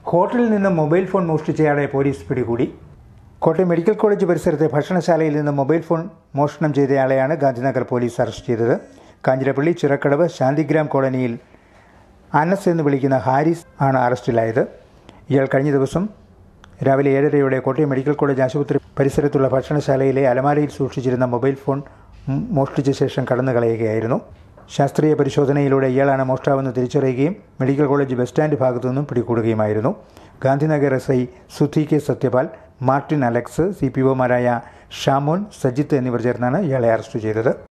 ഹോട്ടലിൽ നിന്ന് mobile phone മോഷ്ടിച്ചയാളെ police പിടികൂടി കോട്ടയം മെഡിക്കൽ കോളേജ് പരിസരത്തെ ഭക്ഷണശാലയിൽ നിന്ന് മൊബൈൽ ഫോൺ മോഷണം ചെയ്തയാളെയാണ് ഗാന്ധിനഗർ പോലീസ് അറസ്റ്റ് ചെയ്തത് കാഞ്ഞിരപ്പള്ളി ചിറക്കടവ് ശാന്തിഗ്രാം കോളനിയിൽ അനസ് എന്ന് വിളിക്കുന്ന ഹാരിസ് ആണ് അറസ്റ്റിലായത് ഇയാൾ കഴിഞ്ഞ ദിവസം രാവിലെ ഏഴരയോടെ കോട്ടയം മെഡിക്കൽ കോളേജ് ആശുപത്രി പരിസരത്തുള്ള ഭക്ഷണശാലയിലെ അലമാരയിൽ സൂക്ഷിച്ചിരുന്ന മൊബൈൽ ഫോൺ ഉം, മോഷ്ടിച്ച ശേഷം കടന്നു കളയുകയായിരുന്നു ശാസ്ത്രീയ പരിശോധനയിലൂടെ ഇയാളാണ് മോഷ്ടാവെന്ന് തിരിച്ചറിയുകയും മെഡിക്കൽ കോളേജ് ബസ് സ്റ്റാൻഡ് ഭാഗത്തു നിന്നും പിടികൂടുകയുമായിരുന്നു Gandhinagar S I Sudhi K Satyapal Martin Alex C P ഒമാരായ ഷാമോൻ സജിത്ത് എന്നിവർ ചേർന്നാണ് ഇയാളെ അറസ്റ്റ് ചെയ്തത്